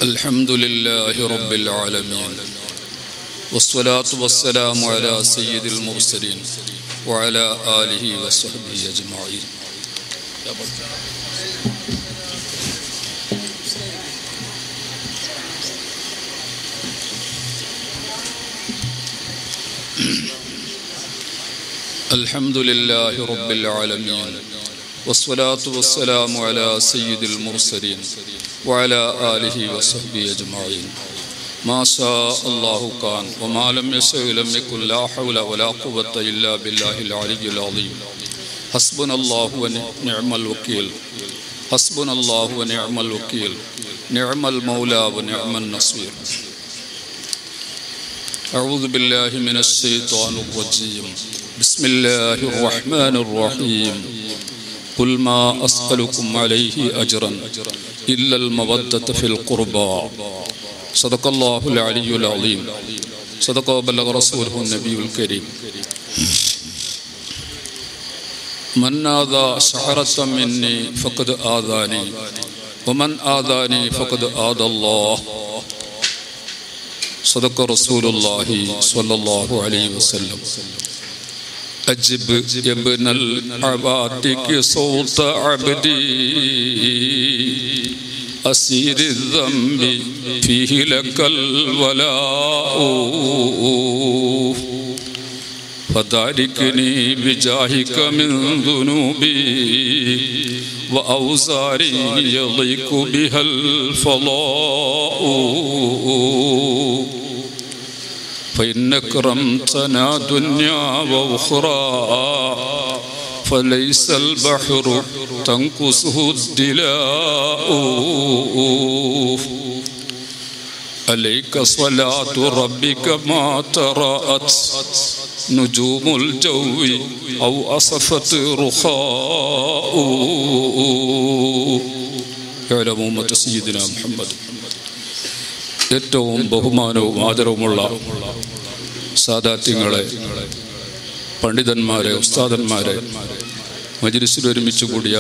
الحمد لله رب العالمين والصلاة والسلام على سيد المرسلين وعلى آله وصحبه أجمعين الحمد لله رب العالمين والصلاة والسلام على سيد المرسلين وعلى آله وصحبه أجمعين ما شاء الله كان وما لم يشأ لم يكن لا حول ولا قوة إلا بالله العلي العظيم حسبنا الله ونعم الوكيل حسبنا الله ونعم الوكيل نعم المولى ونعم النصير أعوذ بالله من الشيطان الرجيم بسم الله الرحمن الرحيم قل ما أسألكم عليه أجرا إلا المودة في القربى صدق الله العلي العظيم صدق وبلغ رسوله النبي الكريم من آذى شعرة مني فقد آذاني ومن آذاني فقد آذى الله صدق رسول الله صلى الله عليه وسلم أجب يا ابن العباتك صوت عبدي أسير الذنب فيه لك الولاء فداركني بجاهك من ذنوبي وأوزاري يضيق بها الفضاء فإن أكرمتنا دنيا وأخرى فليس البحر تنقصه الدلاء عليك صلاة ربك ما تراءت نجوم الجو أو أصفت رخاء يعلم أمة سيدنا محمد ഏറ്റവും ബഹുമാനവും ആദരവുമുള്ള സാദാത്യങ്ങളെ പണ്ഡിതന്മാരെ ഉസ്താദന്മാരെ മജിലിസിൽ ഒരുമിച്ച് കൂടിയ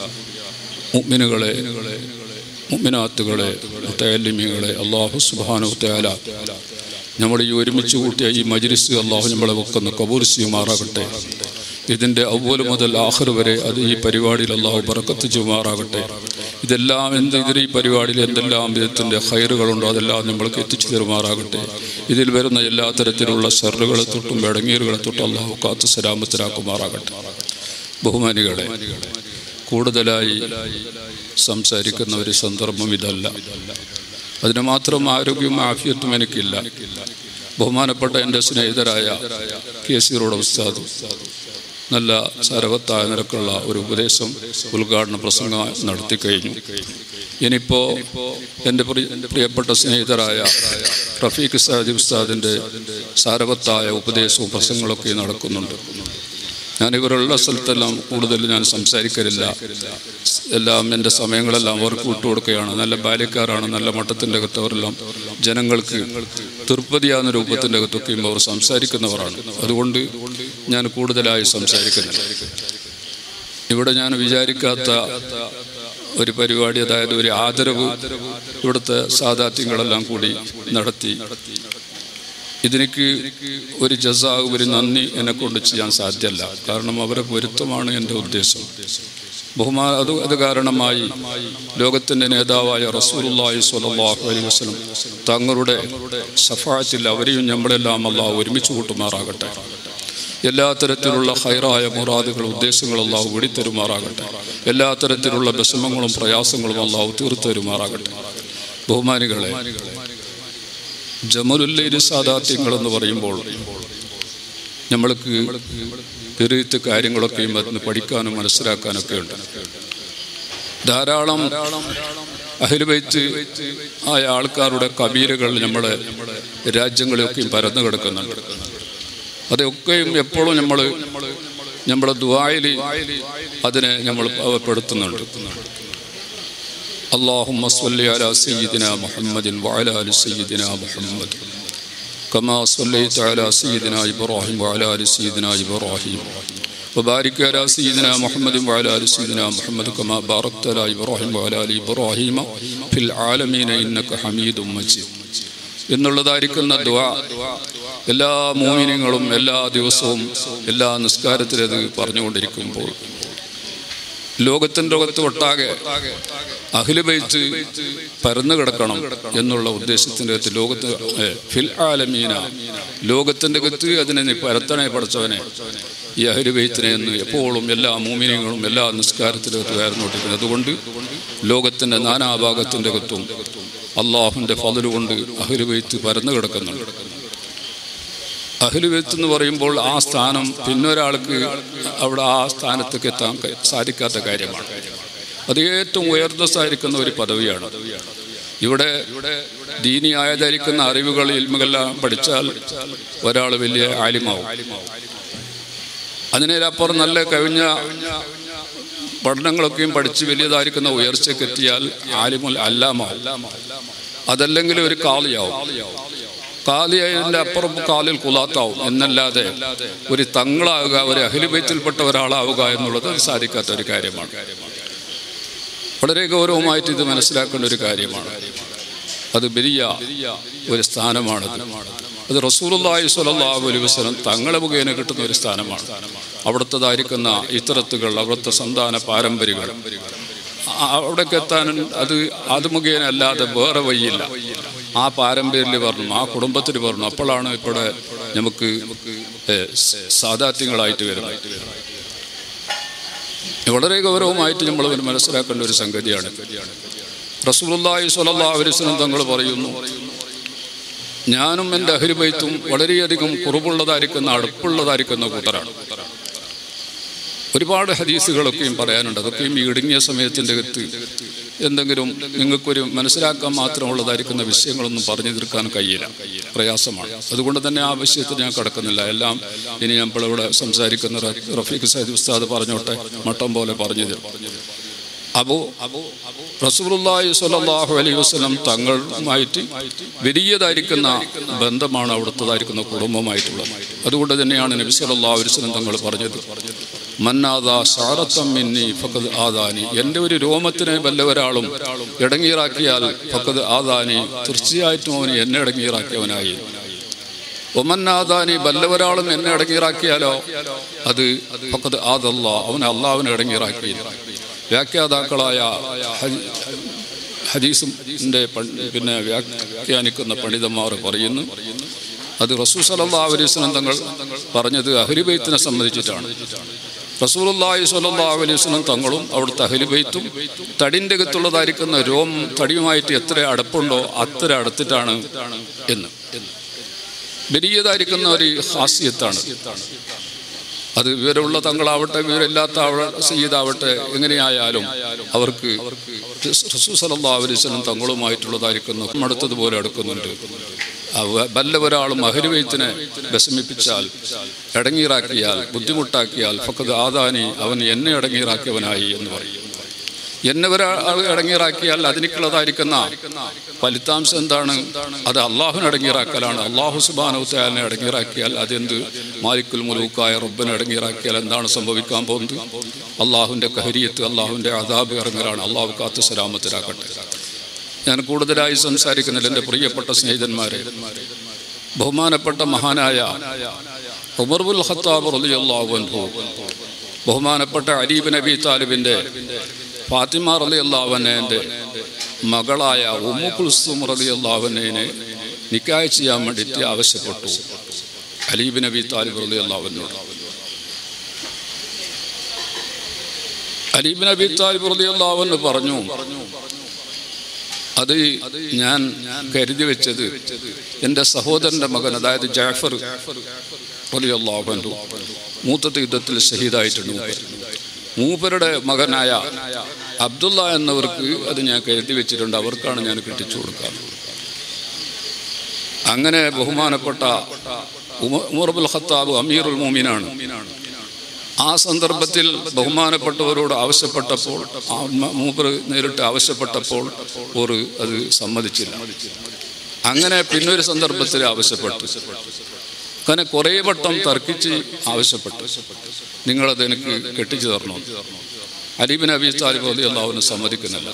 മുഗ്മിനുകളെ മുഗ്മിനാത്തുകളെ മുത്തയല്ലിമികളെ അള്ളാഹു സുബാനു തയാല നമ്മൾ ഈ ഒരുമിച്ച് കൂട്ടിയ ഈ മജിലിസ് അള്ളാഹു നമ്മളെ വെക്കുന്ന കബൂൽ ചെയ്യുമാറാകട്ടെ ഇതിൻ്റെ അവല് മുതൽ ആഹർ വരെ അത് ഈ പരിപാടിയിൽ അള്ളാഹു ബറക്കത്ത് ചെയ്യുമാറാകട്ടെ ഇതെല്ലാം എന്ത് ഇതിൽ ഈ പരിപാടിയിൽ എന്തെല്ലാം വിധത്തിൻ്റെ ഹൈറുകളുണ്ടോ അതെല്ലാം നമ്മൾക്ക് എത്തിച്ചു തരുമാറാകട്ടെ ഇതിൽ വരുന്ന എല്ലാ തരത്തിലുള്ള ഷെറുകളെ തൊട്ടും വെടങ്ങീറുകളെ തൊട്ടും അള്ളാഹു കാത്തു സലാമത്തിലാക്കുമാറാകട്ടെ ബഹുമാനികളെ കൂടുതലായി സംസാരിക്കുന്ന ഒരു സന്ദർഭം ഇതല്ല അതിന് മാത്രം ആരോഗ്യവും ആഫിയത്തും എനിക്കില്ല ബഹുമാനപ്പെട്ട എൻ്റെ സ്നേഹിതരായ കെ സിറോഡ് ഉസ്താദ് നല്ല സാരവത്തായ നിരക്കുള്ള ഒരു ഉപദേശം ഉദ്ഘാടന പ്രസംഗം നടത്തി കഴിഞ്ഞു ഇനിയിപ്പോൾ എൻ്റെ പ്രിയപ്പെട്ട സ്നേഹിതരായ റഫീഖ് സാദി ഉസ്താദിൻ്റെ സാരവത്തായ ഉപദേശവും പ്രസംഗങ്ങളൊക്കെ നടക്കുന്നുണ്ട് ഞാൻ ഇവരുള്ള സ്ഥലത്തെല്ലാം കൂടുതൽ ഞാൻ സംസാരിക്കലില്ല എല്ലാം എൻ്റെ സമയങ്ങളെല്ലാം അവർക്ക് വിട്ടുകൊടുക്കുകയാണ് നല്ല ബാല്യക്കാരാണ് നല്ല മട്ടത്തിൻ്റെ അകത്തവരെല്ലാം ജനങ്ങൾക്ക് തൃപ്തിയാകുന്ന രൂപത്തിൻ്റെ അകത്തൊക്കെയും അവർ സംസാരിക്കുന്നവരാണ് അതുകൊണ്ട് ഞാൻ കൂടുതലായി സംസാരിക്കുന്നില്ല ഇവിടെ ഞാൻ വിചാരിക്കാത്ത ഒരു പരിപാടി അതായത് ഒരു ആദരവ് ഇവിടുത്തെ സാധാത്യങ്ങളെല്ലാം കൂടി നടത്തി ഇതിലേക്ക് ഒരു ജസാവ് ഒരു നന്ദി എന്നെ കൊണ്ട് ചെയ്യാൻ സാധ്യമല്ല കാരണം അവരെ പൊരുത്തമാണ് എൻ്റെ ഉദ്ദേശം ബഹുമാ അത് അത് കാരണമായി ലോകത്തിൻ്റെ നേതാവായ റസൂലുള്ളാഹി സ്വല്ലല്ലാഹു അലൈഹി വസല്ലം തങ്ങളുടെ സഫാത്തിൽ അവരെയും നമ്മളെല്ലാം അള്ളാഹു ഒരുമിച്ച് കൂട്ടുമാറാകട്ടെ എല്ലാ തരത്തിലുള്ള ഹൈറായ മുറാദുകൾ ഉദ്ദേശങ്ങൾ അള്ളാഹു വെടിത്തരുമാറാകട്ടെ എല്ലാ തരത്തിലുള്ള വിഷമങ്ങളും പ്രയാസങ്ങളും അള്ളാഹു തീർത്തു തരുമാറാകട്ടെ ബഹുമാനികളെ ജമലുല്ലൈരി സാദാത്യങ്ങൾ എന്ന് പറയുമ്പോൾ നമ്മൾക്ക് ചെറിയത്ത് കാര്യങ്ങളൊക്കെയും അതിന് പഠിക്കാനും മനസ്സിലാക്കാനൊക്കെ ഉണ്ട് ധാരാളം അഹിലുബൈത്ത് ആയ ആൾക്കാരുടെ കബീരകൾ നമ്മുടെ രാജ്യങ്ങളിലൊക്കെയും പരന്നു കിടക്കുന്നുണ്ട് അതൊക്കെയും എപ്പോഴും നമ്മൾ നമ്മുടെ ദുബായിൽ അതിനെ നമ്മൾ പെടുത്തുന്നുണ്ട് اللهم صل على سيدنا محمد وعلى ال سيدنا محمد كما صليت على سيدنا ابراهيم وعلى ال سيدنا ابراهيم وبارك على سيدنا محمد وعلى ال سيدنا محمد كما باركت على ابراهيم وعلى ال ابراهيم في العالمين انك حميد مجيد എന്നുള്ളതായിരിക്കുന്ന ദുആ എല്ലാ മോമിനിങ്ങളും എല്ലാ ദിവസവും എല്ലാ നിസ്കാരത്തിലും അത് പറഞ്ഞുകൊണ്ടിരിക്കുമ്പോൾ ലോകത്തിൻ്റെ അകത്ത് ഒട്ടാകെ അഖിലുബൈത്ത് പരന്നു കിടക്കണം എന്നുള്ള ഉദ്ദേശത്തിൻ്റെ അകത്ത് ലോകത്ത് ഏ, ഫിൽ ആലമീന ലോകത്തിൻ്റെ അകത്ത് അതിനെ നീ പരത്തണേ പഠിച്ചവനെ ഈ അഹ്ലുബൈത്തിനെ എന്ന് എപ്പോഴും എല്ലാ മൂമിനികളും എല്ലാ നിസ്കാരത്തിലും ഉയർന്നുകൊണ്ടിരിക്കുന്നത് അതുകൊണ്ട് ലോകത്തിൻ്റെ നാനാഭാഗത്തിൻ്റെ അകത്തും അള്ളാഹുവിൻ്റെ ഫതില് കൊണ്ട് അഹ്ലുബൈത്ത് പരന്നു കിടക്കുന്നുണ്ട് അഹ്ലുബൈത്ത് എന്ന് പറയുമ്പോൾ ആ സ്ഥാനം പിന്നൊരാൾക്ക് അവിടെ ആ സ്ഥാനത്തേക്ക് എത്താൻ ക- സാധിക്കാത്ത കാര്യമാണ് അത് ഏറ്റവും ഉയർന്നസ്ഥായിരിക്കുന്ന ഒരു പദവിയാണ് ഇവിടെ ദീനിയായ ധരിക്കുന്ന അറിവുകൾ ഇൽമുകളെല്ലാം പഠിച്ചാൽ ഒരാൾ വലിയ ആലിമാവും അതിനപ്പുറം നല്ല കഴിഞ്ഞ പഠനങ്ങളൊക്കെയും പഠിച്ച് വലിയതായിരിക്കുന്ന ഉയർച്ചയ്ക്ക് എത്തിയാൽ ആലിമുൽ അല്ലാമാവും അതല്ലെങ്കിൽ ഒരു കാളിയാവും കാലിയതിൻ്റെ അപ്പുറം കാലിൽ കുലാത്താവും എന്നല്ലാതെ ഒരു തങ്ങളാവുക ഒരു അഹിലുബൈത്തിൽപ്പെട്ട ഒരാളാവുക എന്നുള്ളത് സാധിക്കാത്ത ഒരു കാര്യമാണ് വളരെ ഗൗരവമായിട്ട് ഇത് മനസ്സിലാക്കേണ്ട ഒരു കാര്യമാണ് അത് വലിയ ഒരു സ്ഥാനമാണത് അത് റസൂലുള്ളാഹി സ്വല്ലല്ലാഹു അലൈഹി വസല്ലം തങ്ങളെ മുഖേന കിട്ടുന്ന ഒരു സ്ഥാനമാണ് അവിടുത്തേതായിരിക്കുന്ന ഇത്തരത്തുകൾ അവിടുത്തെ സന്താന പാരമ്പര്യങ്ങൾ ആ- അവിടേക്ക് എത്താൻ അത് അത് മുഖേന അല്ലാതെ വേറെ വഴിയില്ല ആ പാരമ്പര്യത്തിൽ പറഞ്ഞു ആ കുടുംബത്തിൽ പറഞ്ഞു അപ്പോഴാണ് ഇവിടെ നമുക്ക് ഏ, സ- സാദാത്യങ്ങളായിട്ട് വരുന്നത് വളരെ ഗൗരവമായിട്ട് നമ്മൾ മനസ്സിലാക്കേണ്ട ഒരു സംഗതിയാണ് റസൂലുള്ളാഹി സ്വല്ലല്ലാഹു അലൈഹി വസല്ലം തങ്ങൾ പറയുന്നു ഞാനും എൻ്റെ അഹിരുബൈത്തും വളരെയധികം കുറവുള്ളതായിരിക്കുന്ന അടുപ്പുള്ളതായിരിക്കുന്ന കൂട്ടരാണ് ഒരുപാട് ഹദീസുകളൊക്കെയും പറയാനുണ്ട് അതൊക്കെയും ഈ ഇടുങ്ങിയ സമയത്തിൻ്റെ അകത്ത് എന്തെങ്കിലും നിങ്ങൾക്കൊരു മനസ്സിലാക്കാൻ മാത്രമുള്ളതായിരിക്കുന്ന വിഷയങ്ങളൊന്നും പറഞ്ഞു തീർക്കാൻ കഴിയില്ല പ്രയാസമാണ് അതുകൊണ്ട് തന്നെ ആ വിഷയത്തിൽ ഞാൻ കിടക്കുന്നില്ല എല്ലാം ഇനി നമ്മളിവിടെ സംസാരിക്കുന്ന റ- റഫീഖ് സൈദ് ഉസ്താദ് പറഞ്ഞോട്ടെ മട്ടം പോലെ പറഞ്ഞു തരും അബു റസൂലുള്ളാഹി സ്വല്ലല്ലാഹു അലൈഹി വസല്ലം തങ്ങളുമായിട്ട് വലിയതായിരിക്കുന്ന ബന്ധമാണ് അവിടുത്തേതായിരിക്കുന്ന കുടുംബമായിട്ടുള്ളത് അതുകൊണ്ട് തന്നെയാണ് നബി സല്ലല്ലാഹു അലൈഹി വസല്ലം തങ്ങൾ പറഞ്ഞത് മന്നാദാ ശാറത്തം മിന്നി ഫഖദ് ആദാനി എൻ്റെ ഒരു രോമത്തിനെ വല്ല ഒരാളും ഇടങ്ങീറാക്കിയാൽ ഫഖദ് ആദാനി തീർച്ചയായിട്ടും അവന് എന്നെ ഇടങ്ങീറാക്കിയവനായി ഒമന്നാദാനി വല്ലവരാളും എന്നെ ഇടങ്ങീറാക്കിയാലോ അത് ഫഖദ് ആദല്ല അവൻ അള്ളാവിനെ ഇടങ്ങീറാക്കി വ്യാഖ്യാതാക്കളായ ഹദി- ഹദീസും ന്റെ പൺ- പിന്നെ വ്യാഖ്യാനിക്കുന്ന പണ്ഡിതന്മാർ പറയുന്നു അത് റസൂൽ സല്ലല്ലാഹു അലൈഹി വസല്ലം തങ്ങൾ പറഞ്ഞത് അഹ്ലുബൈത്തിനെ സംബന്ധിച്ചിട്ടാണ് റസൂലുള്ളാഹി സ്വല്ലല്ലാഹു അലൈഹി വസല്ലം തങ്ങളും അവിടുത്തെ അഹ്ലുബൈത്തും തടിൻ്റെ അകത്തുള്ളതായിരിക്കുന്ന രോം തടിയുമായിട്ട് എത്ര അടുപ്പുണ്ടോ അത്ര അടുത്തിട്ടാണ് എന്ന് വലിയതായിരിക്കുന്ന ഒരു ഹാസ്യത്താണ് അത് വിവരമുള്ള തങ്ങളാവട്ടെ വിവരമില്ലാത്ത ആവ- സയ്യിദാവട്ടെ എങ്ങനെയായാലും അവർക്ക് റസൂൽ സല്ലല്ലാഹു അലൈഹി വസല്ലം തങ്ങളുമായിട്ടുള്ളതായിരിക്കുന്നു അടുത്തതുപോലെ അടുക്കുന്നുണ്ട് അവ- വല്ല ഒരാളും അഹരുവൈത്തിനെ വിഷമിപ്പിച്ചാൽ ഇടങ്ങീറാക്കിയാൽ ബുദ്ധിമുട്ടാക്കിയാൽ ഫക്കത് ആദാനി അവൻ എന്നെ ഇടങ്ങീറാക്കിയവനായി എന്ന് പറയും എന്നെ ഒരാൾ ഇടങ്ങീറാക്കിയാൽ അതിനുള്ളതായിരിക്കുന്ന ഫലിതാംശം എന്താണ് അത് അള്ളാഹുവിനെ ഇടങ്ങീറാക്കലാണ് അള്ളാഹു സുബാനവുത്താലിനെ ഇടങ്ങീറാക്കിയാൽ അതെന്ത് മാലിക്കുൽ മുലൂക്കായ റബ്ബിനെ ഇടങ്ങീറാക്കിയാൽ എന്താണ് സംഭവിക്കാൻ പോകുന്നത് അള്ളാഹുവിൻ്റെ കഹരിയത്ത് അള്ളാഹുവിൻ്റെ അതാബ് ഇറങ്ങലാണ് അള്ളാഹു കാത്തു സലാമത്തിലാക്കട്ടെ ഞാൻ കൂടുതലായി സംസാരിക്കുന്നില്ല എൻ്റെ പ്രിയപ്പെട്ട സ്നേഹിതന്മാരെ ബഹുമാനപ്പെട്ട മഹാനായ ഉമർബുൽ ഖത്താബ് റളിയല്ലാഹു അൻഹു ബഹുമാനപ്പെട്ട അലീബ് നബി താലിബിൻ്റെ ഫാത്തിമ റലി അള്ളാഹുവിൻ്റെ മകളായ ഉമ്മു കുൽസും റലി അള്ളാഹുവിനെ നിക്കായ് ചെയ്യാൻ വേണ്ടിയിട്ട് ആവശ്യപ്പെട്ടു അലീബ് നബി താലിബ് റലി അള്ളാഹുവിനോട് അലീബ് നബി താലിബ് റലി അള്ളാഹുവിന് പറഞ്ഞു അത് ഞാൻ കരുതി വെച്ചത് എൻ്റെ സഹോദരൻ്റെ മകൻ അതായത് ജാഫർ റളിയല്ലാഹു അൻഹു മൂത്തത്തെ യുദ്ധത്തിൽ ഷഹീദായിട്ടുണ്ട് മൂപ്പർ. മൂപ്പരുടെ മകനായ അബ്ദുള്ള എന്നവർക്ക് അത് ഞാൻ കരുതി വെച്ചിട്ടുണ്ട് അവർക്കാണ് ഞാൻ കെട്ടിച്ചു കൊടുക്കുക അങ്ങനെ ബഹുമാനപ്പെട്ട ഉമ- ഉമർബുൽ ഖത്താബ് അമീറുൽ മോമിനാണ് ആ സന്ദർഭത്തിൽ ബഹുമാനപ്പെട്ടവരോട് ആവശ്യപ്പെട്ടപ്പോൾ ആ മ- മൂപ്പർ നേരിട്ട് ആവശ്യപ്പെട്ടപ്പോൾ ഒരു അത് സമ്മതിച്ചില്ല അങ്ങനെ പിന്നൊരു സന്ദർഭത്തിൽ ആവശ്യപ്പെട്ടു അങ്ങനെ കുറേ വട്ടം തർക്കിച്ച് ആവശ്യപ്പെട്ടു നിങ്ങളത് എനിക്ക് കെട്ടിച്ചു തരണം അലീബിൻ അബി താലിബ് റതി അള്ളാഹുവിന് സമ്മതിക്കുന്നില്ല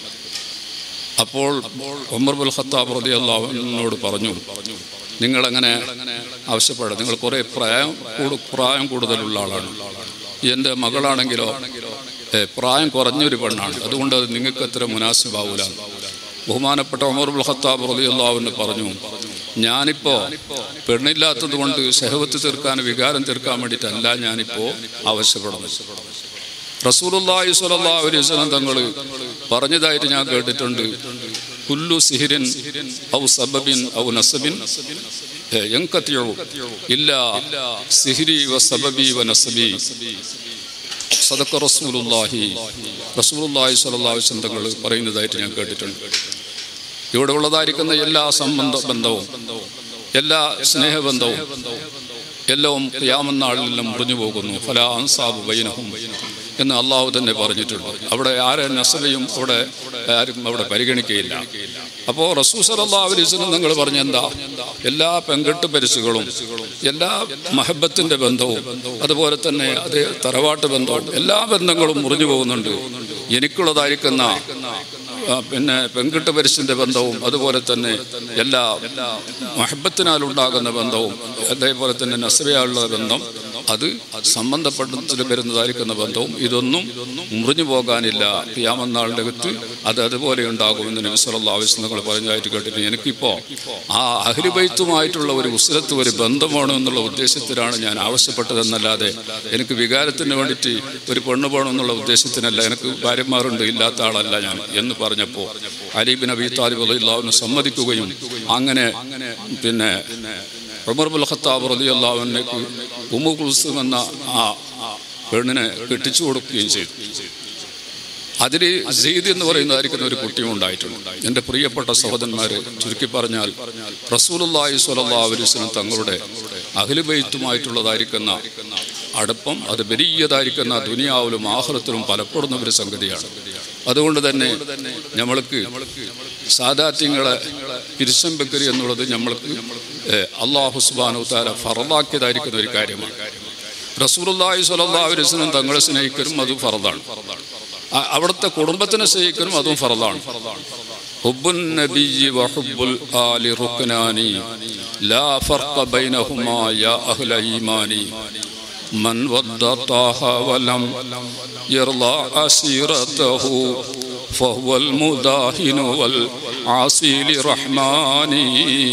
അപ്പോൾ ഉമർ ബുൽ ഖത്താബ് റതി അള്ളാഹുവിനോട് പറഞ്ഞു നിങ്ങളങ്ങനെ ആവശ്യപ്പെടുക നിങ്ങൾ കുറേ പ്രായം കൂടു പ്രായം കൂടുതലുള്ള ആളാണ് എൻ്റെ മകളാണെങ്കിലോ ഏ, പ്രായം കുറഞ്ഞൊരു പെണ്ണാണ് അതുകൊണ്ട് അത് നിങ്ങൾക്ക് അത്ര മുനാസിബാവൂല ബഹുമാനപ്പെട്ട ഉമർ ബുൽ ഖത്താബ് റതി അള്ളാഹുവിന് പറഞ്ഞു ഞാനിപ്പോൾ പെണ്ണില്ലാത്തത് കൊണ്ട് ശഹവത്ത് തീർക്കാൻ വികാരം തീർക്കാൻ വേണ്ടിയിട്ടല്ല ഞാനിപ്പോൾ ആവശ്യപ്പെടുന്നത് റസൂലുള്ളാഹി സ്വല്ലല്ലാഹു അലൈഹി വസല്ലം തങ്ങൾ പറഞ്ഞതായിട്ട് ഞാൻ കേട്ടിട്ടുണ്ട് കുല്ലു സിഹിരിൻ ഔ സബബിൻ ഔ നസബിൻ ഏ, യൻഖതിഉ ഇല്ല സിഹിരി വ സബബി വ നസബി സദക്ക റസൂലുള്ളാഹി റസൂലുള്ളാഹി സ്വല്ലല്ലാഹു അലൈഹി വസല്ലം തങ്ങൾ പറയുന്നതായിട്ട് ഞാൻ കേട്ടിട്ടുണ്ട് ഇവിടെ ഉള്ളതായിരിക്കുന്ന എല്ലാ സംബന്ധ ബന്ധവും എല്ലാ സ്നേഹബന്ധവും എല്ലാം ക്യാമനാളിലെല്ലാം മുറിഞ്ഞു പോകുന്നു ഫല അൻസാബ് ബൈനഹും എന്ന് അള്ളാഹു തന്നെ പറഞ്ഞിട്ടുണ്ട് അവിടെ ആരെ നസലയും അവിടെ ആരും അവിടെ പരിഗണിക്കുകയില്ല അപ്പോൾ റസൂസർ അള്ളാഹുലിസ്ലം നിങ്ങൾ പറഞ്ഞ എന്താ എല്ലാ പെങ്കെട്ട് പരിസുകളും എല്ലാ മഹബത്തിന്റെ ബന്ധവും അതുപോലെ തന്നെ അത് തറവാട്ട് ബന്ധവും എല്ലാ ബന്ധങ്ങളും മുറിഞ്ഞു പോകുന്നുണ്ട് എനിക്കുള്ളതായിരിക്കുന്ന ആ, പിന്നെ പെൺകിട്ട് പരിശിന്റെ ബന്ധവും അതുപോലെ തന്നെ എല്ലാ മഹബത്തിനാൽ ഉണ്ടാകുന്ന ബന്ധവും അതേപോലെ തന്നെ നസബയാളുള്ള ബന്ധം അത് സംബന്ധപ്പെട്ട് വരുന്നതായിരിക്കുന്ന ബന്ധവും ഇതൊന്നും മുറിഞ്ഞു പോകാനില്ല ക്യാമന്നാളിൻ്റെ അകത്ത് അത് അതുപോലെ ഉണ്ടാകുമെന്ന് നബിസ്വല്ല ആവശ്യങ്ങൾ പറഞ്ഞതായിട്ട് കേട്ടിട്ട് എനിക്കിപ്പോൾ ആ അഹ്ലുബൈത്തുമായിട്ടുള്ള ഒരു ഉസ്രത്ത് ഒരു ബന്ധമാണ് എന്നുള്ള ഉദ്ദേശത്തിലാണ് ഞാൻ ആവശ്യപ്പെട്ടതെന്നല്ലാതെ എനിക്ക് വികാരത്തിന് വേണ്ടിയിട്ട് ഒരു പെണ്ണ് വേണം എന്നുള്ള ഉദ്ദേശത്തിനല്ല എനിക്ക് ഭാര്യമാരുണ്ട് ഇല്ലാത്ത ആളല്ല ഞാൻ എന്ന് പറഞ്ഞപ്പോൾ അലീബിൻ അബി താലിബ് അള്ളാഹുവിന് സമ്മതിക്കുകയും അങ്ങനെ പിന്നെ ഉമർ ബുൽ ഖത്താബ് റലി അള്ളാഹുവിനേക്ക് ഉമ്മു കുൽസും എന്ന ആ പെണ്ണിനെ കെട്ടിച്ചു കൊടുക്കുകയും ചെയ്തു അതിൽ സെയ്ദ് എന്ന് പറയുന്നതായിരിക്കുന്ന ഒരു കുട്ടിയും ഉണ്ടായിട്ടുണ്ട് എൻ്റെ പ്രിയപ്പെട്ട സഹോദരന്മാരെ ചുരുക്കി പറഞ്ഞാൽ റസൂലുള്ളാഹി സ്വല്ലല്ലാഹു അലൈഹി വസല്ലം തങ്ങളുടെ അഖിലുബൈത്തുമായിട്ടുള്ളതായിരിക്കുന്ന അടുപ്പം അത് വലിയതായിരിക്കുന്ന ദുനിയാവിലും ആഹ്റത്തിലും പലപ്പെടുന്ന ഒരു സംഗതിയാണ് അതുകൊണ്ട് തന്നെ നമ്മൾക്ക് സാദാത്യങ്ങളെ പിരിശം വെക്കരി എന്നുള്ളത് നമ്മൾക്ക് ഏഹ്, അള്ളാഹു സുബാനു താല ഫറലാക്കിയതായിരിക്കുന്ന ഒരു കാര്യമാണ് റസൂലുള്ളാഹി സ്വല്ലല്ലാഹു അലൈഹി വസല്ലം തങ്ങളെ സ്നേഹിക്കലും അത് ഫറദാണ് അ- അവിടുത്തെ കുടുംബത്തിനെ സ്നേഹിക്കലും അതും ഫറദാണ് ഹുബ്ബുൻ നബിയ്യി വഹുബ്ബുൽ ആലി റുക്നാനി ലാ ഫർഖ ബൈനഹുമാ യാ അഹ്ല ഈമാനി من ود طه ولم يرضى أسيرته فهو المداهن والعاصي لرحماني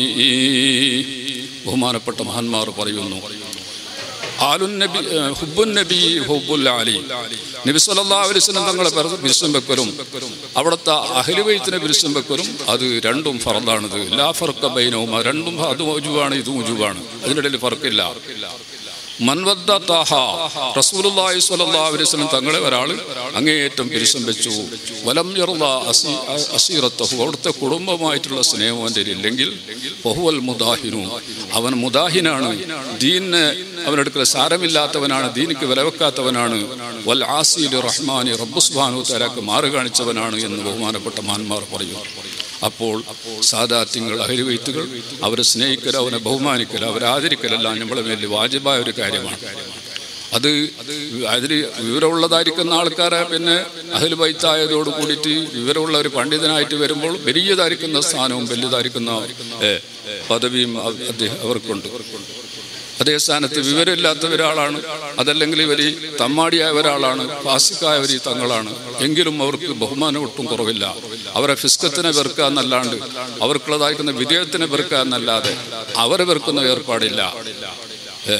ബഹുമാനപ്പെട്ട മഹാന്മാർ പറയുന്നു ആലുൻ നബി ഏഹ്, ഹുബ്ബുൻ നബി ഹുബ്ബുൽ ആലി നബി സല്ലല്ലാഹു അലൈഹി വസല്ലം തങ്ങളെ പിറ- പിരിശം വെക്കലും അവിടുത്തെ അഹ്ലുബൈത്തിനെ പിരിശം വെക്കലും അത് രണ്ടും ഫറദാണിത് ലാ ഫർഖ ബൈനഹുമ രണ്ടും അത് ഉജുവാണ് ഇത് ഉജുവാണ് അതിനിടയിൽ ഫർക്കില്ല മൻവദ്ദ താഹ റസൂലുള്ളാഹി സ്വല്ലല്ലാഹു അലൈഹി വസല്ലം തങ്ങളെ ഒരാൾ അങ്ങേയറ്റം പിരിശം വെച്ചു വലം യർദ അസി അസീറത്തഹു അവിടുത്തെ കുടുംബമായിട്ടുള്ള സ്നേഹം അവൻ്റെ ഇല്ലെങ്കിൽ ബഹുവൽ മുദാഹിനു അവൻ മുദാഹിനാണ് ദീനിന് അവനെടുക്കൽ സാരമില്ലാത്തവനാണ് ദീനിക്ക് വിലവെക്കാത്തവനാണ് വൽ ആസീൽ റഹ്മാനി റബ്ബു സുബ്ഹാനഹു തആലക്ക് മാറ് കാണിച്ചവനാണ് എന്ന് ബഹുമാനപ്പെട്ട മാന്മാർ പറയും അപ്പോൾ സാദാത്യങ്ങൾ അഹരിവൈത്തുകൾ അവരെ സ്നേഹിക്കൽ അവനെ ബഹുമാനിക്കൽ അവരെ ആദരിക്കലെല്ലാം നമ്മളെ മേലിൽ വാജിബായ ഒരു കാര്യമാണ് അത് അതിൽ വിവരമുള്ളതായിരിക്കുന്ന ആൾക്കാരെ പിന്നെ അഹിൽ ബൈത്തായതോട് കൂടിയിട്ട് വിവരമുള്ള ഒരു പണ്ഡിതനായിട്ട് വരുമ്പോൾ വലിയതായിരിക്കുന്ന സ്ഥാനവും വലുതായിരിക്കുന്ന ഏ, പദവിയും അവ- അദ്ദേഹം അവർക്കുണ്ട് അതേ സ്ഥാനത്ത് വിവരമില്ലാത്ത ഒരാളാണ് അതല്ലെങ്കിൽ ഇവർ തമ്മാടിയായ ഒരാളാണ് ഫാസിക്കായ ഒരു തങ്ങളാണ് എങ്കിലും അവർക്ക് ബഹുമാനം ഒട്ടും കുറവില്ല അവരെ ഫിസ്കത്തിനെ വെറുക്കുക എന്നല്ലാണ്ട് അവർക്കുള്ളതായിരിക്കുന്ന വിധേയത്തിനെ വെറുക്കുക എന്നല്ലാതെ അവരെ വെറുക്കുന്ന ഏർപ്പാടില്ല ഏ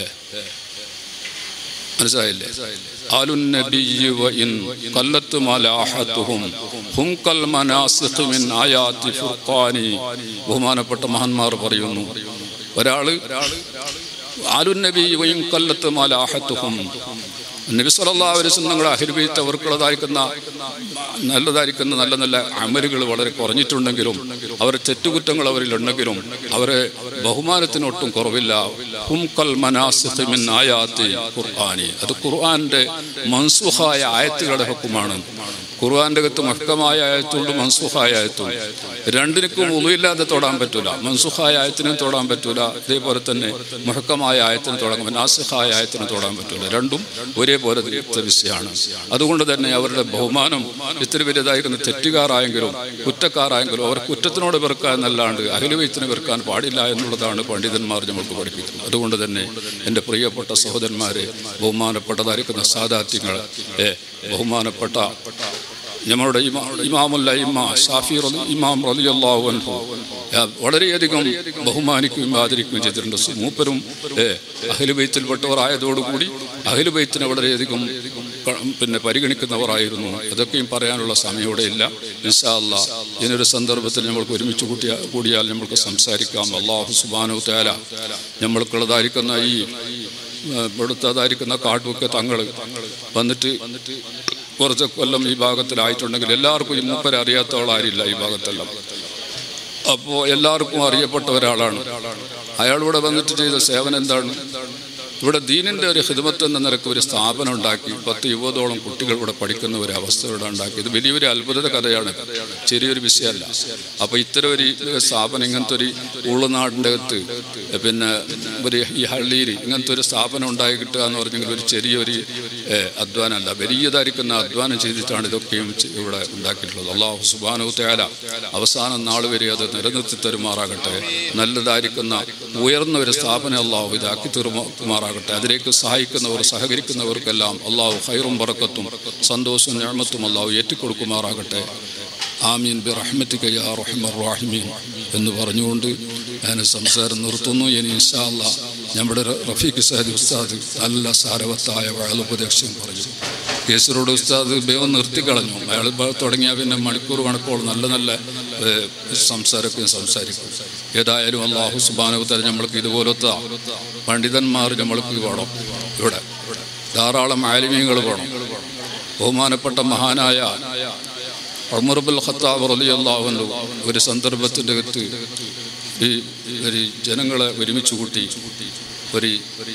മനസ്സിലായില്ലേ ആലുൻ നബിയ്യി വഇൻ ഖല്ലത്ത് മലാഹത്തുഹും ഹും കൽ മനാസിഖ് മിൻ ആയാത്തി ഫുർഖാനി ബഹുമാനപ്പെട്ട മഹാന്മാർ പറയുന്നു ഒരാള് ആലുൻ നബി വയും കൊല്ലത്ത് മലാഹത്തുഹും നബി സല്ലല്ലാഹു അലൈഹി വസല്ലം നിങ്ങളെ അഹിർബീത്ത് അവർക്കുള്ളതായിരിക്കുന്ന നല്ലതായിരിക്കുന്ന നല്ല നല്ല അമലുകൾ വളരെ കുറഞ്ഞിട്ടുണ്ടെങ്കിലും അവരെ തെറ്റുകുറ്റങ്ങൾ അവരിലുണ്ടെങ്കിലും അവരെ ബഹുമാനത്തിനൊട്ടും കുറവില്ല ഹും കൽ മനാസിഖ് മിൻ ആയാത്തി ഖുർആനി അത് ഖുർആന്റെ മൻസുഹായ ആയത്തുകളുടെ ഹുക്കുമാണ് ഖുർആന്റെ അകത്ത് മഹക്കമായ ആയത്തുണ്ട് മൻസുഖായ ആയത്തുണ്ട് രണ്ടിനും ഉളിയില്ലാതെ തൊടാൻ പറ്റൂല മൻസുഖായ ആയത്തിനും തൊടാൻ പറ്റൂല ഇതേപോലെ തന്നെ മുഹക്കമായ ആയത്തിന് തുടങ്ങും നാസിഖായ ആയത്തിന് തൊടാൻ പറ്റൂല രണ്ടും ഒരേപോലെ വിഷയമാണ് അതുകൊണ്ട് തന്നെ അവരുടെ ബഹുമാനം ഇത്തിരി വലുതായിരിക്കുന്ന തെറ്റുകാരായെങ്കിലും കുറ്റക്കാരായെങ്കിലും അവർ കുറ്റത്തിനോട് വെറുക്കാൻ എന്നല്ലാണ്ട് അഖിലവൈത്തിന് വെറുക്കാൻ പാടില്ല എന്നുള്ളതാണ് പണ്ഡിതന്മാർ നമുക്ക് പഠിപ്പിക്കുന്നത് അതുകൊണ്ട് തന്നെ എൻ്റെ പ്രിയപ്പെട്ട സഹോദരന്മാരെ ബഹുമാനപ്പെട്ടതായിരിക്കുന്ന സാധാത്യങ്ങൾ ഏ ബഹുമാനപ്പെട്ട ഞങ്ങളുടെ ഇമാ ഇമാമുല്ല ഇമ്മ ഷാഫി റലി ഇമാം റലി അള്ളാഹു അൻഹു വളരെയധികം ബഹുമാനിക്കുകയും ആദരിക്കുകയും ചെയ്തിട്ടുണ്ട് സു- മൂപ്പരും ഏ അഖിലുബൈത്തിൽപ്പെട്ടവർ ആയതോടുകൂടി അഖിലുബൈത്തിനെ വളരെയധികം ക- പിന്നെ പരിഗണിക്കുന്നവരായിരുന്നു അതൊക്കെയും പറയാനുള്ള സമയം ഇവിടെ ഇല്ല ഇൻഷാ അല്ലാ ഇതിനൊരു സന്ദർഭത്തിൽ നമ്മൾക്ക് ഒരുമിച്ച് കൂട്ടിയ കൂടിയാൽ നമ്മൾക്ക് സംസാരിക്കാം അള്ളാഹു സുബാനു തേല നമ്മൾക്കുള്ളതായിരിക്കുന്ന ഈ ഏ, ഇവിടുത്തതായിരിക്കുന്ന കാട്ടുമൊക്കെ തങ്ങൾ വന്നിട്ട് കുറച്ച് കൊല്ലം ഈ ഭാഗത്തിലായിട്ടുണ്ടെങ്കിൽ എല്ലാവർക്കും ഈ മൂപ്പരെ അറിയാത്തവളാരില്ല ഈ ഭാഗത്തെല്ലാം അപ്പോൾ എല്ലാവർക്കും അറിയപ്പെട്ട ഒരാളാണ് അയാൾ ഇവിടെ വന്നിട്ട് ചെയ്ത സേവനം എന്താണ് ഇവിടെ ദീനിൻ്റെ ഒരു ഹിദമത്ത് എന്ന നിരക്ക് ഒരു സ്ഥാപനം ഉണ്ടാക്കി പത്ത് യുവതോളം കുട്ടികൾ ഇവിടെ പഠിക്കുന്ന ഒരു അവസ്ഥ ഇവിടെ ഉണ്ടാക്കി ഇത് വലിയൊരു അത്ഭുത കഥയാണ് ചെറിയൊരു വിഷയമല്ല അപ്പോൾ ഇത്തരം ഒരു സ്ഥാപനം ഇങ്ങനത്തെ ഒരു ഉള്ളുനാടിൻ്റെ അകത്ത് പിന്നെ ഒരു ഈ ഹള്ളിയിൽ ഇങ്ങനത്തെ ഒരു സ്ഥാപനം ഉണ്ടായി കിട്ടുക എന്ന് പറഞ്ഞെങ്കിൽ ഒരു ചെറിയൊരു ഏഹ്, അധ്വാനമല്ല വലിയതായിരിക്കുന്ന അധ്വാനം ചെയ്തിട്ടാണ് ഇതൊക്കെയും ചെ- ഇവിടെ ഉണ്ടാക്കിയിട്ടുള്ളത് അള്ളാഹു സുബാനു തയാല അവസാനം നാൾ വരെ അത് നിലനിർത്തി തരുമാറാകട്ടെ നല്ലതായിരിക്കുന്ന ഉയർന്ന ഒരു സ്ഥാപനം അള്ളാഹു ഇതാക്കി തീർമാറാകട്ടെ അതിലേക്ക് സഹായിക്കുന്നവർ സഹകരിക്കുന്നവർക്കെല്ലാം അള്ളാഹു ഹൈറും പറക്കത്തും സന്തോഷവും ഞാമത്തും അള്ളാഹു ഏറ്റിക്കൊടുക്കുമാറാകട്ടെ ആമീൻ ബി റഹ്മത്തിക യാ റഹ്മർ റാഹിമീൻ എന്ന് പറഞ്ഞുകൊണ്ട് ഞാൻ സംസാരം നിർത്തുന്നു ഇനി ഇൻഷാ അല്ലാ നമ്മുടെ റ- റഫീഖ് സാദി ഉസ്താദ് നല്ല സാരവത്തായ വാളുപദേശം പറഞ്ഞു കേസറോട് ഉസ്താദ് വേഗം നിർത്തിക്കളഞ്ഞു അയാൾ ഇപ്പോൾ തുടങ്ങിയാൽ പിന്നെ മണിക്കൂർ കണക്കോളം നല്ല നല്ല ഏഹ്, സംസാരമൊക്കെ സംസാരിക്കും ഏതായാലും അള്ളാഹു സുബാനവത്തര നമ്മൾക്ക് ഇതുപോലത്തെ പണ്ഡിതന്മാർ നമ്മൾക്ക് വേണം ഇവിടെ ധാരാളം ആലിമീങ്ങൾ വേണം ബഹുമാനപ്പെട്ട മഹാനായ ഉമർബുൽ ഖത്താബ് റളിയല്ലാഹു ഒരു സന്ദർഭത്തിൻ്റെ അകത്ത് ഈ ഒരു ജനങ്ങളെ ഒരുമിച്ച് കൂട്ടി ഒരു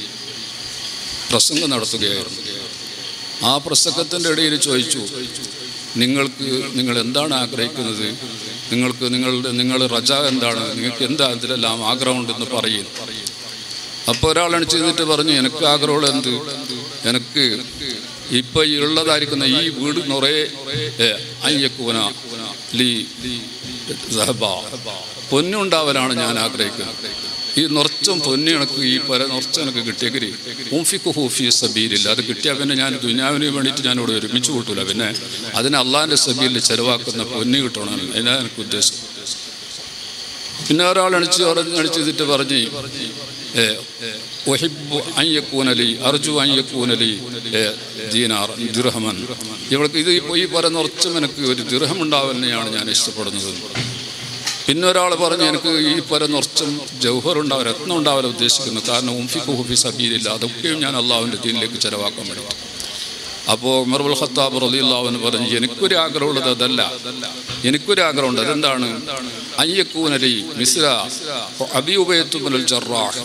പ്രസംഗം നടത്തുകയായിരുന്നു ആ പ്രസംഗത്തിൻ്റെ ഇടയിൽ ചോദിച്ചു നിങ്ങൾക്ക് നിങ്ങൾ എന്താണ് ആഗ്രഹിക്കുന്നത് നിങ്ങൾക്ക് നിങ്ങളുടെ നിങ്ങൾ റജ എന്താണ് നിങ്ങൾക്ക് എന്താ ഇതിലെല്ലാം ആഗ്രഹമുണ്ടെന്ന് പറയും അപ്പോൾ ഒരാളാണ് ചെയ്തിട്ട് പറഞ്ഞു എനിക്ക് ആഗ്രഹമുള്ള എന്ത് എനിക്ക് ഇപ്പൊ ഈ ഉള്ളതായിരിക്കുന്ന ഈ വീട് നിറയെ ഏ, അയ്യക്കൂന ലീ സഹബ പൊന്നുണ്ടാവലാണ് ഞാൻ ആഗ്രഹിക്കുന്നത് ഈ നിറച്ചും പൊന്നു കണക്ക് ഈ പര നിറച്ച് എനിക്ക് കിട്ടിയെങ്കിൽ ഊഫിക്ക് ഹൂഫി സബീലില്ല അത് കിട്ടിയാൽ പിന്നെ ഞാൻ ദുനിയാവിന് വേണ്ടിയിട്ട് ഞാൻ ഇവിടെ ഒരുമിച്ച് കൂട്ടൂല പിന്നെ അതിന് അള്ളാഹിൻ്റെ സബീലിൽ ചെലവാക്കുന്ന പൊന്ന് കിട്ടണം അതിനാണ് എനിക്ക് ഉദ്ദേശം പിന്നെ ഒരാൾ അണിച്ച് അണിച്ചിട്ട് പറഞ്ഞ് ഏ, ഒഹിബ്ബു അൻ യക്കൂനലി അർജു അൻ യക്കൂനലി ഏ, ദീനാർ ദിർഹമൻ ഇവൾക്ക് ഇത് ഈ പറയുന്ന ഉറച്ചും എനിക്ക് ഒരു ദിർഹം ഉണ്ടാവുന്നതാണ് ഞാൻ ഇഷ്ടപ്പെടുന്നത് പിന്നെ ഒരാൾ പറഞ്ഞു എനിക്ക് ഈ പറയുന്ന ഉറച്ചും ജൗഹർ ഉണ്ടാവും രത്നം ഉണ്ടാവാൻ ഉദ്ദേശിക്കുന്നു കാരണം ഉംഫി കുഹുഫി സബീലില്ല അതൊക്കെയും ഞാൻ അള്ളാഹുവിൻ്റെ ദീനിലേക്ക് ചിലവാക്കാൻ വേണ്ടി അപ്പോൾ ഉമർബുൽ ഖത്താബ് റളിയല്ലാഹുവിന് പറഞ്ഞു എനിക്കൊരു ആഗ്രഹമുള്ളത് അതല്ല എനിക്കൊരു ആഗ്രഹമുണ്ട് അതെന്താണ് അയ്യക്കൂനലി മിസ്ര അബി ഉബൈത്തുൽ ജറാഹ്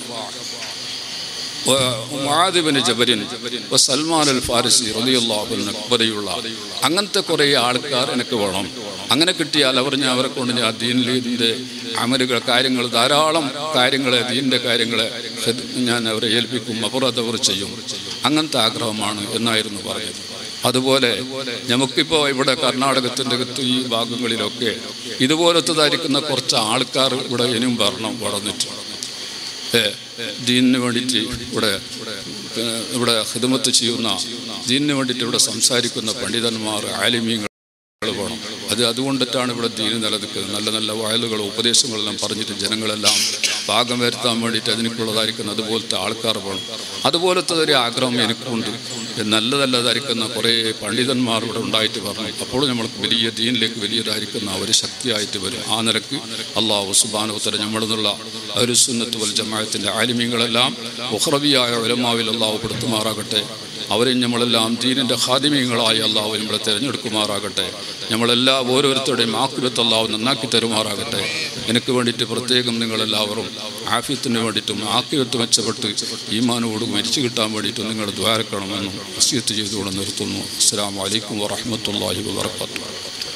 മുആദിബിന് ജബരിൻ വ സൽമാൻ അൽ ഫാരിസി റളിയല്ലാഹു അൻഹു പോലെയുള്ള അങ്ങനത്തെ കുറേ ആൾക്കാർ എനിക്ക് വേണം അങ്ങനെ കിട്ടിയാൽ അവർ ഞാൻ അവരെ കൊണ്ട് ഞാൻ ദീനിൻ്റെ അമലുകൾ കാര്യങ്ങൾ ധാരാളം കാര്യങ്ങളെ ദീനിൻ്റെ കാര്യങ്ങളെ ഹിദ് ഞാൻ അവരെ ഏൽപ്പിക്കും അവർ അതവർ ചെയ്യും അങ്ങനത്തെ ആഗ്രഹമാണ് എന്നായിരുന്നു പറഞ്ഞത് അതുപോലെ നമുക്കിപ്പോൾ ഇവിടെ കർണാടകത്തിൻ്റെ അകത്ത് ഈ ഭാഗങ്ങളിലൊക്കെ ഇതുപോലത്തതായിരിക്കുന്ന കുറച്ച് ആൾക്കാർ ഇവിടെ ഇനിയും ഭരണം വളർന്നിട്ടുണ്ട് ഏ, ദീനിന് വേണ്ടിയിട്ട് ഇവിടെ പിന്നെ ഇവിടെ ഹിദമത്ത് ചെയ്യുന്ന ദീനിന് വേണ്ടിയിട്ട് ഇവിടെ സംസാരിക്കുന്ന പണ്ഡിതന്മാർ ആലിമീങ്ങൾ വേണം അത് അതുകൊണ്ടിട്ടാണ് ഇവിടെ ദീന് നിലനിൽക്കുന്നത് നല്ല നല്ല വയലുകളും ഉപദേശങ്ങളെല്ലാം പറഞ്ഞിട്ട് ജനങ്ങളെല്ലാം പാകം വരുത്താൻ വേണ്ടിയിട്ട് അതിനൊക്കെയുള്ളതായിരിക്കുന്ന അതുപോലത്തെ ആൾക്കാർ വേണം അതുപോലത്തെ ഒരു ആഗ്രഹം എനിക്കുണ്ട് നല്ല നല്ലതായിരിക്കുന്ന കുറേ പണ്ഡിതന്മാർ ഇവിടെ ഉണ്ടായിട്ട് പറഞ്ഞു അപ്പോൾ നമ്മൾക്ക് വലിയ ദീനിലേക്ക് വലിയതായിരിക്കുന്ന ഒരു ശക്തിയായിട്ട് വരും ആ നിലക്ക് അള്ളാഹു സുബാനുത്തര നമ്മളിന്നുള്ള ഒരു സുന്നത്ത് വൽ ജമാഅത്തിൻ്റെ ആലിമ്യങ്ങളെല്ലാം ഉഹ്റവിയായ ഉലമാവിൽ അള്ളാഹു പെടുത്തുമാറാകട്ടെ അവരെ നമ്മളെല്ലാം ദീനിൻ്റെ ഖാദിമ്യങ്ങളായി അള്ളാഹു നമ്മളെ തിരഞ്ഞെടുക്കുമാറാകട്ടെ നമ്മളെല്ലാം ഓരോരുത്തരുടെയും ആക്കുലത്ത് അള്ളാഹു നന്നാക്കി തരുമാറാകട്ടെ എനിക്ക് വേണ്ടിയിട്ട് പ്രത്യേകം നിങ്ങളെല്ലാവരും ആഫ്യത്തിന് വേണ്ടിയിട്ടും ആക്കിയത്ത് മെച്ചപ്പെട്ട് ഈമാനോട് മരിച്ചു കിട്ടാൻ വേണ്ടിയിട്ടും നിങ്ങൾ ദ്വാരക്കണമെന്നും വസീത്ത് ചെയ്തുകൊണ്ട് നിർത്തുന്നു അസ്സാം വലൈക്കും വാഹമത്തല്ലാഹി വാത്തു